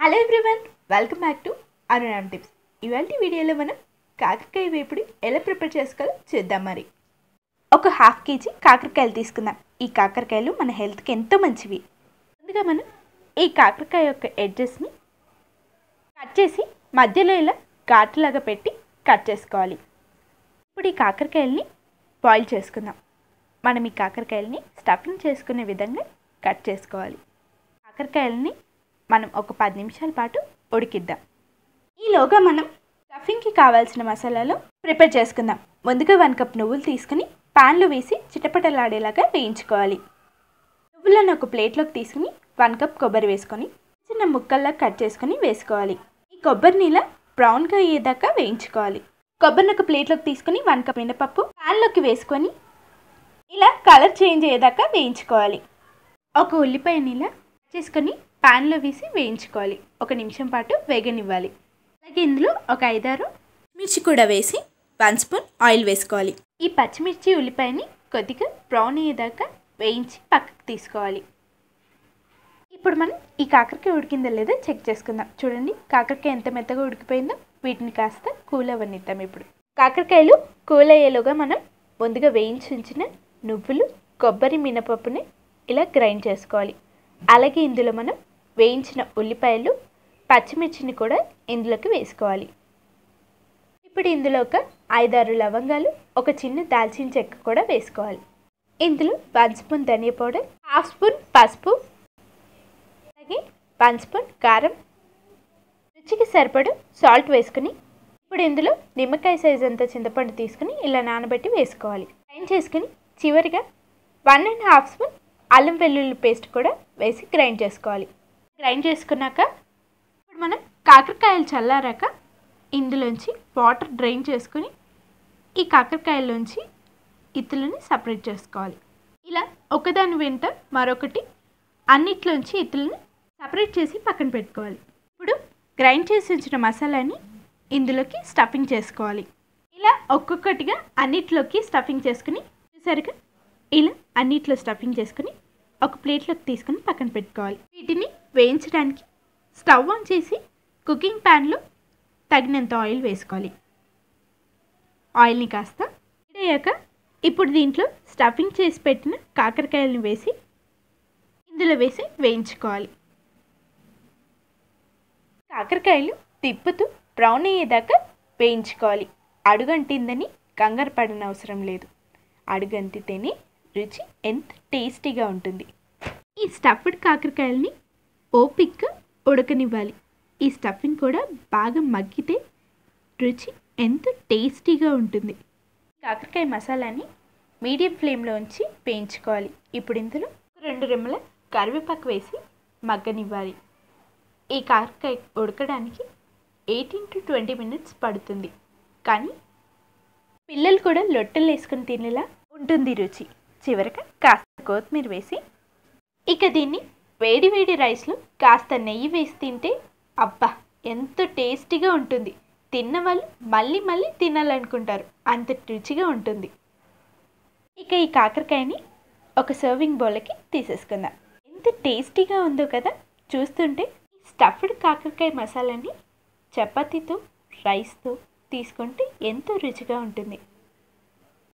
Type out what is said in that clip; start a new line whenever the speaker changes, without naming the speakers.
hello everyone welcome back to Arunam tips ఇవాళ వీడియోలో మనం కాకరకాయ వేపుడు ఎలా ప్రిపేర్ చేసుకోవాలో చూద్దాం మరి ఒక హాఫ్ కేజీ కాకరకాయలు తీసుకుందాం ఈ కాకరకాయలు మన హెల్త్కి ఎంతో మంచివి ముందుగా మనం ఈ కాకరకాయ యొక్క ఎడ్జెస్ని కట్ చేసి మధ్యలో ఇలా ఘాటులాగా పెట్టి కట్ చేసుకోవాలి ఇప్పుడు ఈ కాకరకాయల్ని బాయిల్ చేసుకుందాం మనం ఈ కాకరకాయలని స్టఫింగ్ చేసుకునే విధంగా కట్ చేసుకోవాలి కాకరకాయలని మనం ఒక పది నిమిషాల పాటు ఉడికిద్దాం ఈలోగా మనం స్టఫింగ్కి కావాల్సిన మసాలాలు ప్రిపేర్ చేసుకుందాం ముందుగా వన్ కప్ నువ్వులు తీసుకుని పాన్లో వేసి చిటపటలాడేలాగా వేయించుకోవాలి నువ్వులను ఒక ప్లేట్లోకి తీసుకుని వన్ కప్ కొబ్బరి వేసుకొని చిన్న ముక్కల్లా కట్ చేసుకొని వేసుకోవాలి ఈ కొబ్బరిని ఇలా బ్రౌన్గా అయ్యేదాకా వేయించుకోవాలి కొబ్బరిని ఒక ప్లేట్లోకి తీసుకుని వన్ కప్ మినపప్పు ప్యాన్లోకి వేసుకొని ఇలా కలర్ చేంజ్ అయ్యేదాకా వేయించుకోవాలి ఒక ఉల్లిపాయని ఇలా చేసుకొని పాన్లో వేసి వేయించుకోవాలి ఒక నిమిషం పాటు వేగనివ్వాలి అలాగే ఇందులో ఒక ఐదారు మిర్చి కూడా వేసి వన్ స్పూన్ ఆయిల్ వేసుకోవాలి ఈ పచ్చిమిర్చి ఉల్లిపాయని కొద్దిగా బ్రౌన్ అయ్యేదాకా వేయించి పక్కకు తీసుకోవాలి ఇప్పుడు మనం ఈ కాకరకాయ ఉడికిందో లేదో చెక్ చేసుకుందాం చూడండి కాకరకాయ ఎంత మెత్తగా ఉడికిపోయిందో వీటిని కాస్త కూల్ అవ్వనిద్దాం ఇప్పుడు కాకరకాయలు కూల్ అయ్యేలోగా మనం ముందుగా వేయించి ఉంచిన నువ్వులు కొబ్బరి మినపప్పుని ఇలా గ్రైండ్ చేసుకోవాలి అలాగే ఇందులో మనం వేయించిన ఉల్లిపాయలు పచ్చిమిర్చిని కూడా ఇందులోకి వేసుకోవాలి ఇప్పుడు ఇందులో ఒక ఐదారు లవంగాలు ఒక చిన్న దాల్చిన చెక్క కూడా వేసుకోవాలి ఇందులో వన్ స్పూన్ ధనియా పౌడర్ హాఫ్ స్పూన్ పసుపు అలాగే వన్ స్పూన్ కారం రుచికి సరిపడు సాల్ట్ వేసుకుని ఇప్పుడు ఇందులో నిమ్మకాయ సైజ్ అంత చింతపండు తీసుకుని ఇలా నానబెట్టి వేసుకోవాలి గ్రైండ్ చేసుకుని చివరిగా వన్ అండ్ హాఫ్ స్పూన్ అల్లం వెల్లుల్లి పేస్ట్ కూడా వేసి గ్రైండ్ చేసుకోవాలి గ్రైండ్ చేసుకున్నాక ఇప్పుడు మనం కాకరకాయలు చల్లారాక ఇందులోంచి వాటర్ డ్రైన్ చేసుకుని ఈ కాకరకాయల్లోంచి ఇత్తులని సపరేట్ చేసుకోవాలి ఇలా ఒకదాని వెంట మరొకటి అన్నిట్లోంచి ఇత్తులను సపరేట్ చేసి పక్కన పెట్టుకోవాలి ఇప్పుడు గ్రైండ్ చేసి ఉంచిన మసాలాని ఇందులోకి స్టఫింగ్ చేసుకోవాలి ఇలా ఒక్కొక్కటిగా అన్నిట్లోకి స్టఫింగ్ చేసుకుని చూసారుగా ఇలా అన్నిట్లో స్టఫింగ్ చేసుకుని ఒక ప్లేట్లోకి తీసుకుని పక్కన పెట్టుకోవాలి వీటిని వేయించడానికి స్టవ్ ఆన్ చేసి కుకింగ్ ప్యాన్లో తగినంత ఆయిల్ వేసుకోవాలి ఆయిల్ని కాస్త అయ్యాక ఇప్పుడు దీంట్లో స్టఫింగ్ చేసి పెట్టిన కాకరకాయలను వేసి ఇందులో వేసి వేయించుకోవాలి కాకరకాయలు తిప్పుతూ బ్రౌన్ అయ్యేదాకా వేయించుకోవాలి అడుగంటిందని కంగారు పడిన అవసరం లేదు అడుగంటితేనే రుచి ఎంత టేస్టీగా ఉంటుంది ఈ స్టఫ్డ్ కాకరకాయలని ఓపిక్గా ఉడకనివ్వాలి ఈ స్టఫింగ్ కూడా బాగా మగ్గితే రుచి ఎంత టేస్టీగా ఉంటుంది కాకరకాయ మసాలాని మీడియం ఫ్లేమ్లో ఉంచి వేయించుకోవాలి ఇప్పుడు ఇందులో రెండు రెమ్మల కరివేపాకు వేసి మగ్గనివ్వాలి ఈ కాకరకాయ ఉడకడానికి ఎయిటీన్ టు ట్వంటీ మినిట్స్ పడుతుంది కానీ పిల్లలు కూడా లొట్టలు వేసుకుని తినేలా ఉంటుంది రుచి చివరగా కాస్త కొత్తిమీర వేసి ఇక దీన్ని వేడి వేడి రైస్లో కాస్త నెయ్యి వేసి తింటే అబ్బా ఎంతో టేస్టీగా ఉంటుంది తిన్న వాళ్ళు మళ్ళీ మళ్ళీ తినాలనుకుంటారు అంత రుచిగా ఉంటుంది ఇక ఈ కాకరకాయని ఒక సర్వింగ్ బౌల్కి తీసేసుకుందాం ఎంత టేస్టీగా ఉందో కదా చూస్తుంటే ఈ స్టఫ్డ్ కాకరకాయ మసాలాని చపాతీతో రైస్తో తీసుకుంటే ఎంతో రుచిగా ఉంటుంది